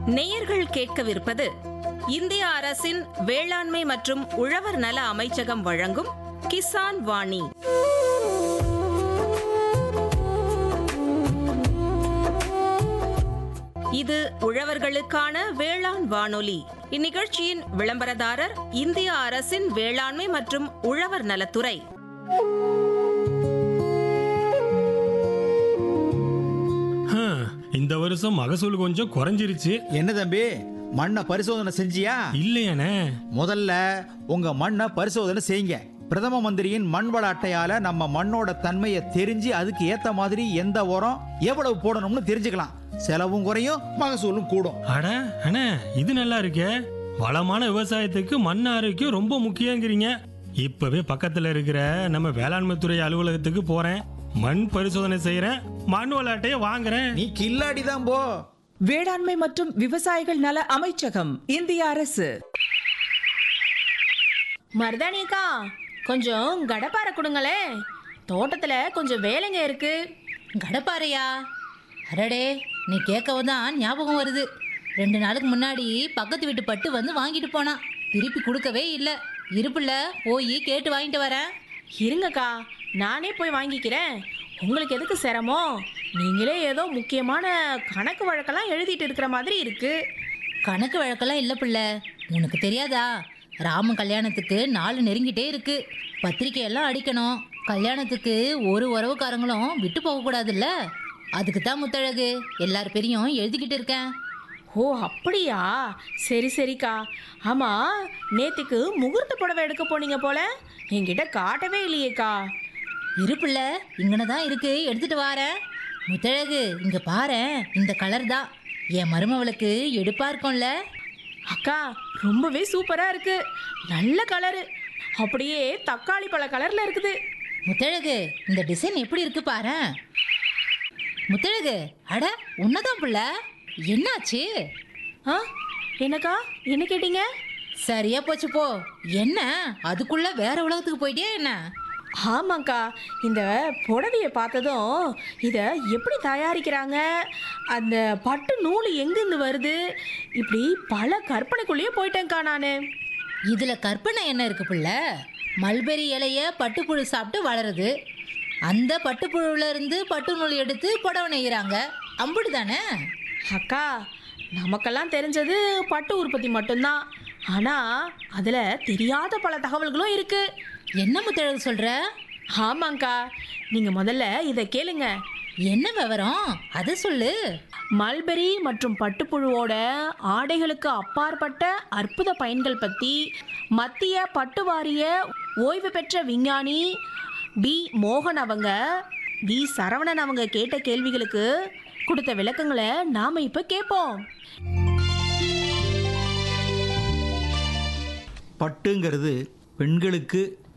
நேயர்கள் கேட்கவிருப்பது இந்திய அரசின் வேளாண்மை மற்றும் உழவர் நல அமைச்சகம் வழங்கும் கிசான் வாணி இது உழவர்களுக்கான வேளாண் வானொலி இந்நிகழ்ச்சியின் விளம்பரதாரர் இந்திய அரசின் வேளாண்மை மற்றும் உழவர் நலத்துறை ஹம், இந்த வருஷம் மகசூல் கொஞ்சம் குறைஞ்சிருச்சு என்ன தம்பி மண்ணை பரிசோதனை செஞ்சியா இல்லையானே முதல்ல உங்க மண்ணை பரிசோதனை செய்யுங்க பிரதம மந்திரியின் மண் வள அட்டையால நம்ம மண்ணோட தன்மையை தெரிஞ்சு அதுக்கு ஏத்த மாதிரி எந்த உரம் எவ்வளவு போடணும்னு தெரிஞ்சுக்கலாம் செலவும் குறையும் மகசூலும் கூடும் அட அண்ணே இது நல்லா இருக்கே வளமான விவசாயத்துக்கு மண் ஆரோக்கியம் ரொம்ப முக்கியங்கிறீங்க இப்பவே பக்கத்துல இருக்கிற நம்ம வேளாண்மை துறை அலுவலகத்துக்கு போறேன் மண் பரிசோதனை செய்யறேன் மண் விளையாட்டையே வாங்குறேன் நீ கில்லாடி தான் போ வேளாண்மை மற்றும் விவசாயிகள் நல அமைச்சகம் இந்திய அரசு மருதானிக்கா கொஞ்சம் கடப்பாரை கொடுங்களே தோட்டத்துல கொஞ்சம் வேலைங்க இருக்கு கடப்பாறையா அடடே நீ கேட்கவும் தான் ஞாபகம் வருது ரெண்டு நாளுக்கு முன்னாடி பக்கத்து வீட்டு பட்டு வந்து வாங்கிட்டு போனான் திருப்பி கொடுக்கவே இல்லை இருப்புல போய் கேட்டு வாங்கிட்டு வரேன் இருங்கக்கா நானே போய் வாங்கிக்கிறேன் உங்களுக்கு எதுக்கு சிரமம் நீங்களே ஏதோ முக்கியமான கணக்கு வழக்கெல்லாம் எழுதிட்டு இருக்கிற மாதிரி இருக்கு கணக்கு வழக்கெல்லாம் இல்லை பிள்ளை உனக்கு தெரியாதா ராம கல்யாணத்துக்கு நாள் நெருங்கிட்டே இருக்கு பத்திரிக்கையெல்லாம் அடிக்கணும் கல்யாணத்துக்கு ஒரு உறவுக்காரங்களும் விட்டு போகக்கூடாதுல்ல அதுக்கு தான் முத்தழகு எல்லார் பேரையும் எழுதிக்கிட்டு இருக்கேன் ஓ அப்படியா சரி சரிக்கா ஆமா நேத்துக்கு முகூர்த்த புடவை எடுக்க போனீங்க போல என்கிட்ட காட்டவே இல்லையேக்கா இருப்புல இங்கன தான் இருக்கு எடுத்துட்டு வாரேன் முத்தழகு இங்க பாரேன் இந்த கலர் தான் என் மருமவளுக்கு எடுப்பா இருக்கும்ல அக்கா ரொம்பவே சூப்பரா இருக்கு நல்ல கலரு அப்படியே தக்காளி பழ கலர்ல இருக்குது முத்தழகு இந்த டிசைன் எப்படி இருக்கு பாரேன் முத்தழகு அட உன்னதான் புள்ள என்னாச்சு ஆ என்னக்கா என்ன கேட்டீங்க சரியா போச்சு போ என்ன அதுக்குள்ள வேற உலகத்துக்கு போயிட்டியா என்ன ஆமாக்கா இந்த புடவையை பார்த்ததும் இதை எப்படி தயாரிக்கிறாங்க அந்த பட்டு நூல் எங்கேருந்து வருது இப்படி பல கற்பனைக்குள்ளேயே போயிட்டேன்க்கா நான் இதுல கற்பனை என்ன இருக்கு புள்ள மல்பெரி இலைய பட்டுப்புழு சாப்பிட்டு வளருது அந்த பட்டுப்புழுல இருந்து பட்டு நூல் எடுத்து புடவை நெய்கிறாங்க அம்புடு தானே அக்கா நமக்கெல்லாம் தெரிஞ்சது பட்டு உற்பத்தி மட்டும்தான் ஆனால் அதில் தெரியாத பல தகவல்களும் இருக்கு என்ன முத்தழகு சொல்ற ஆமாங்க்கா நீங்கள் முதல்ல இதை கேளுங்க என்ன விவரம் அதை சொல்லு மல்பெரி மற்றும் பட்டுப்புழுவோட ஆடைகளுக்கு அப்பாற்பட்ட அற்புத பயன்கள் பற்றி மத்திய பட்டு வாரிய ஓய்வு பெற்ற விஞ்ஞானி பி மோகன் அவங்க வி சரவணன் அவங்க கேட்ட கேள்விகளுக்கு கொடுத்த விளக்கங்களை நாம இப்போ கேட்போம் பட்டுங்கிறது பெண்களுக்கு